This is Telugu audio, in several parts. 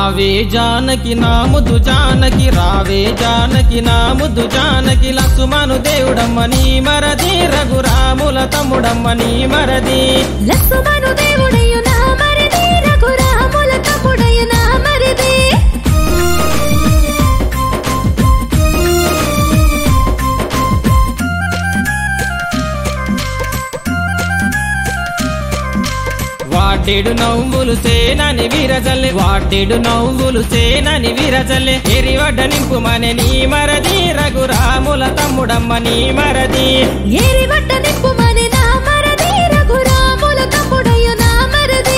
రావే జానకి నా ముద్దు జానకి రావే జానకి నా ముద్దు జానకి లక్ష్మణు దేవుడమ్మ నీ మరది రఘురాముల తమ్ముడమ్మ నీ మరది లక్ష్మణు దేవుడయ్యు నా మరిది రఘురాముల తమ్ముడయ్యు నా మరిది వాటేడు నవ్వులు సేనని విరజల్లె వాటేడు నవ్వులు సేనని విరజల్లె ఎరివడ్డ నింపుమనే నీ మరది రఘురాముల తమ్ముడమ్మ నీ మరది ఏరి బట్ట నిప్పుమని నా మరిది రఘురాముల తమ్ముడయ్యు నా మరిది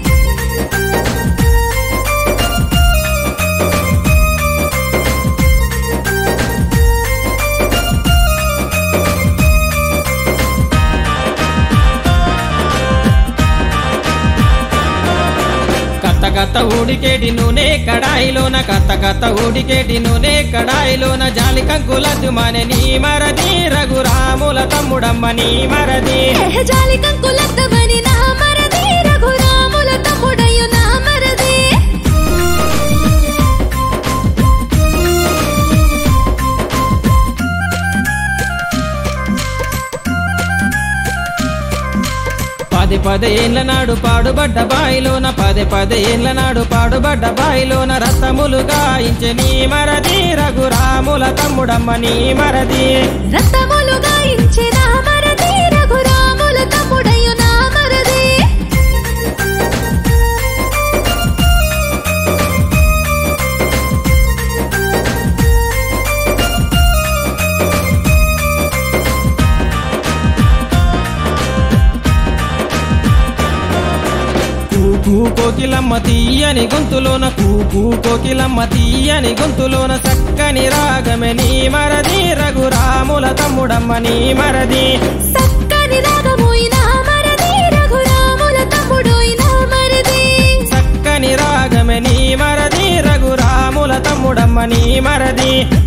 కత్త కత్త ఊడికేటి నూనె కడాయిలోన కత్త కత్త ఊడికేటి నూనె కడాయిలోన జాలి కంకులద్దు మనే నీ మరది రఘురాముల తమ్ముడమ్మ నీ మరది జాలి కంకులద్దమని నా మరిది రఘురాముల తమ్ముడయ్యు నా మరిది పది పది ఏళ్ళ నాడు పాడుబడ్డ బాయిలోన పది పది ఏళ్ళ నాడు పాడుబడ్డ బాయిలోన రసములు గాయించే నీ మరది రఘురాముల తమ్ముడమ్మ నీ మరది రథములు గాయించే నా మరిది రఘురాముల తమ్ముడయ్యు నా మరిది కూకు కోకిలమ్మ తీయని గొంతులోన కూకు కోకిలమ్మ తీయని గొంతులోన చక్కని రాగమే నీ మరది రఘురాముల తమ్ముడమ్మ నీ మరది సక్కని రాగమోయి నా మరిది రఘురాముల తమ్ముడోయి నా మరిది చక్కని రాగమే నీ మరది రఘురాముల తమ్ముడమ్మ నీ మరది